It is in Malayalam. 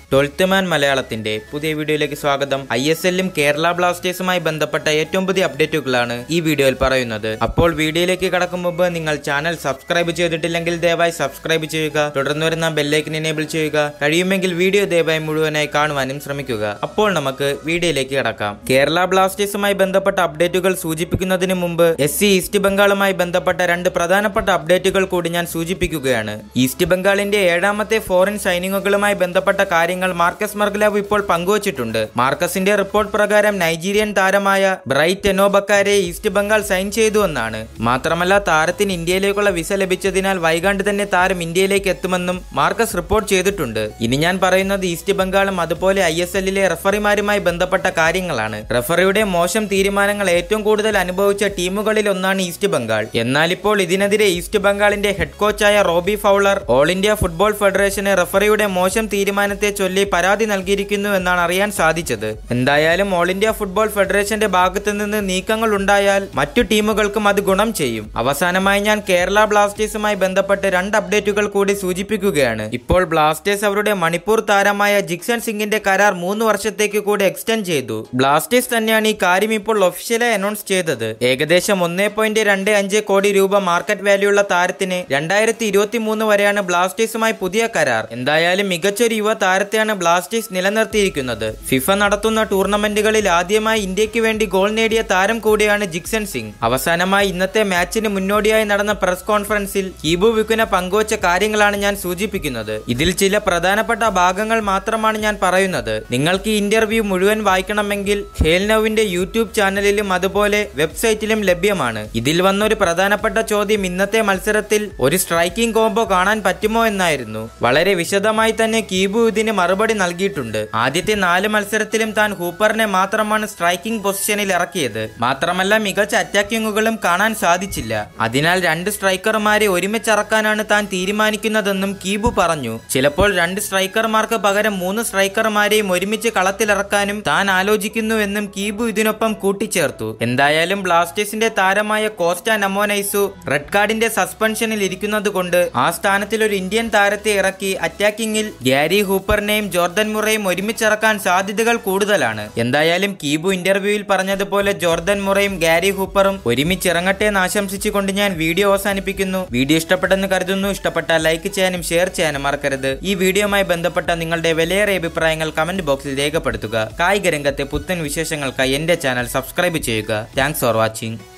ട്വൽത്ത് മാൻ മലയാളത്തിന്റെ പുതിയ വീഡിയോയിലേക്ക് സ്വാഗതം ഐ എസ് എല്ലും കേരള ബ്ലാസ്റ്റേഴ്സുമായി ബന്ധപ്പെട്ട ഏറ്റവും പുതിയ അപ്ഡേറ്റുകളാണ് ഈ വീഡിയോയിൽ പറയുന്നത് അപ്പോൾ വീഡിയോയിലേക്ക് കടക്കും മുമ്പ് നിങ്ങൾ ചാനൽ സബ്സ്ക്രൈബ് ചെയ്തിട്ടില്ലെങ്കിൽ ദയവായി സബ്സ്ക്രൈബ് ചെയ്യുക തുടർന്ന് വരുന്ന ബെല്ലൈക്കൻ എനേബിൾ ചെയ്യുക കഴിയുമെങ്കിൽ വീഡിയോ ദയവായി മുഴുവനായി കാണുവാനും ശ്രമിക്കുക അപ്പോൾ നമുക്ക് വീഡിയോയിലേക്ക് കടക്കാം കേരള ബ്ലാസ്റ്റേഴ്സുമായി ബന്ധപ്പെട്ട അപ്ഡേറ്റുകൾ സൂചിപ്പിക്കുന്നതിന് മുമ്പ് എസ് സി ഈസ്റ്റ് ബംഗാളുമായി ബന്ധപ്പെട്ട രണ്ട് പ്രധാനപ്പെട്ട അപ്ഡേറ്റുകൾ കൂടി ഞാൻ സൂചിപ്പിക്കുകയാണ് ഈസ്റ്റ് ബംഗാളിന്റെ ഏഴാമത്തെ ഫോറിൻ സൈനിങ്ങുകളുമായി ബന്ധപ്പെട്ട കാര്യങ്ങൾ മാർക്കസ് മർഗ്ലാവ് ഇപ്പോൾ പങ്കുവച്ചിട്ടുണ്ട് മാർക്കസിന്റെ റിപ്പോർട്ട് പ്രകാരം നൈജീരിയൻ താരമായ ബ്രൈറ്റ് എനോബക്കാരെ ഈസ്റ്റ് ബംഗാൾ സൈൻ ചെയ്തു എന്നാണ് മാത്രമല്ല താരത്തിന് ഇന്ത്യയിലേക്കുള്ള വിസ ലഭിച്ചതിനാൽ വൈകാണ്ട് തന്നെ താരം ഇന്ത്യയിലേക്ക് എത്തുമെന്നും മാർക്കസ് റിപ്പോർട്ട് ചെയ്തിട്ടുണ്ട് ഇനി ഞാൻ പറയുന്നത് ഈസ്റ്റ് ബംഗാളും അതുപോലെ ഐ എസ് എല്ലിലെ റഫറിമാരുമായി ബന്ധപ്പെട്ട കാര്യങ്ങളാണ് റഫറിയുടെ മോശം തീരുമാനങ്ങൾ ഏറ്റവും കൂടുതൽ അനുഭവിച്ച ടീമുകളിൽ ഒന്നാണ് ഈസ്റ്റ് ബംഗാൾ എന്നാൽ ഇപ്പോൾ ഇതിനെതിരെ ഈസ്റ്റ് ബംഗാളിന്റെ ഹെഡ് കോച്ചായ Robbie Fowler all India football ഫെഡറേഷന് റഫറിയുടെ മോശം തീരുമാനത്തെ ചൊല്ലി പരാതി നൽകിയിരിക്കുന്നു എന്നാണ് അറിയാൻ സാധിച്ചത് എന്തായാലും ഓൾ ഇന്ത്യ ഫുട്ബോൾ ഫെഡറേഷന്റെ ഭാഗത്തു നിന്ന് നീക്കങ്ങൾ ഉണ്ടായാൽ മറ്റു ടീമുകൾക്കും അത് ഗുണം ചെയ്യും അവസാനമായി ഞാൻ കേരള ബ്ലാസ്റ്റേഴ്സുമായി ബന്ധപ്പെട്ട് രണ്ട് അപ്ഡേറ്റുകൾ കൂടി സൂചിപ്പിക്കുകയാണ് ഇപ്പോൾ ബ്ലാസ്റ്റേഴ്സ് അവരുടെ മണിപ്പൂർ താരമായ ജിക്സൺ സിംഗിന്റെ കരാർ മൂന്ന് വർഷത്തേക്ക് കൂടി എക്സ്റ്റെൻഡ് ചെയ്തു ബ്ലാസ്റ്റേഴ്സ് തന്നെയാണ് ഈ കാര്യം ഇപ്പോൾ ഒഫീഷ്യലായി അനൗൺസ് ചെയ്തത് ഏകദേശം ഒന്നേ പോയിന്റ് രണ്ട് അഞ്ച് കോടി രൂപ മാർക്കറ്റ് വാല്യൂ ഉള്ള താരത്തിന് രണ്ടായിരത്തി ഇരുപത്തി മൂന്ന് വരെയാണ് ബ്ലാസ്റ്റേഴ്സുമായി പുതിയ കരാർ എന്തായാലും മികച്ചൊരു യുവ താരത്തെയാണ് ബ്ലാസ്റ്റേഴ്സ് നിലനിർത്തിയിരിക്കുന്നത് ഫിഫ നടത്തുന്ന ടൂർണമെന്റുകളിൽ ആദ്യമായി ഇന്ത്യക്ക് വേണ്ടി ഗോൾ നേടിയ താരം കൂടിയാണ് ജിക്സൺ സിംഗ് അവസാനമായി ഇന്നത്തെ മാച്ചിന് മുന്നോടിയായി നടന്ന പ്രസ് കോൺഫറൻസിൽ കീബു വിക്കുന പങ്കുവച്ച കാര്യങ്ങളാണ് ഞാൻ സൂചിപ്പിക്കുന്നത് ഇതിൽ ചില പ്രധാനപ്പെട്ട ഭാഗങ്ങൾ മാത്രമാണ് ഞാൻ പറയുന്നത് നിങ്ങൾക്ക് ഈ ഇന്റർവ്യൂ മുഴുവൻ വായിക്കണമെങ്കിൽ ഖേൽനവിന്റെ യൂട്യൂബ് ചാനലിലും അതുപോലെ വെബ്സൈറ്റിലും ലഭ്യമാണ് ഇതിൽ വന്നൊരു പ്രധാനപ്പെട്ട ചോദ്യം ഇന്നത്തെ മത്സരത്തിൽ ഒരു സ്ട്രൈക്കിംഗ് കോംബോ കാണാൻ പറ്റുമോ എന്നായിരുന്നു വളരെ വിശദമായി തന്നെ കീബു ഇതിന് മറുപടി നൽകിയിട്ടുണ്ട് ആദ്യത്തെ നാല് മത്സരത്തിലും താൻ ഹൂപ്പറിനെ മാത്രമാണ് സ്ട്രൈക്കിംഗ് പൊസിഷനിൽ ഇറക്കിയത് മാത്രമല്ല മികച്ച അറ്റാക്കിങ്ങുകളും കാണാൻ സാധിച്ചില്ല അതിനാൽ രണ്ട് സ്ട്രൈക്കർമാരെ ഒരുമിച്ചിറക്കാനാണ് താൻ തീരുമാനിക്കുന്നതെന്നും കീബു പറഞ്ഞു ചിലപ്പോൾ രണ്ട് സ്ട്രൈക്കർമാർക്ക് പകരം മൂന്ന് സ്ട്രൈക്കർമാരെയും ഒരുമിച്ച് കളത്തിലിറക്കാനും താൻ ആലോചിക്കുന്നുവെന്നും കീബു ഇതിനൊപ്പം കൂട്ടിച്ചേർത്തു എന്തായാലും ബ്ലാസ്റ്റേഴ്സിന്റെ താരമായ കോസ്റ്റ നമോനൈസു റെഡ് കാർഡിന്റെ സസ്പെൻഷനിൽ ഇരിക്കുന്നത് കൊണ്ട് ആ സ്ഥാനത്തിൽ ഒരു ഇന്ത്യൻ താരത്തെ ഇറക്കി അറ്റാക്കിങ്ങിൽ ഗ്യാരി ഹൂപ്പറിനെയും ജോർദൻ മുറയും ഒരുമിച്ചിറക്കാൻ സാധ്യതകൾ കൂടുതലാണ് എന്തായാലും കീബു ഇന്റർവ്യൂവിൽ പറഞ്ഞതുപോലെ ജോർദൻ മുറയും ഗ്യാരി ഹൂപ്പറും ഒരുമിച്ചിറങ്ങട്ടെ എന്ന് ആശംസിച്ചുകൊണ്ട് ഞാൻ വീഡിയോ അവസാനിപ്പിക്കുന്നു വീഡിയോ ഇഷ്ടപ്പെട്ടെന്ന് കരുതുന്നു ഇഷ്ടപ്പെട്ടാൽ ലൈക്ക് ചെയ്യാനും ഷെയർ ചെയ്യാനും മറക്കരുത് ഈ വീഡിയോയുമായി ബന്ധപ്പെട്ട നിങ്ങളുടെ വിലയേറിയ അഭിപ്രായങ്ങൾ കമന്റ് ബോക്സിൽ രേഖപ്പെടുത്തുക കായിക രംഗത്തെ പുത്തൻ വിശേഷങ്ങൾക്കായി എന്റെ ചാനൽ സബ്സ്ക്രൈബ് ചെയ്യുക താങ്ക്സ് ഫോർ വാച്ചിങ്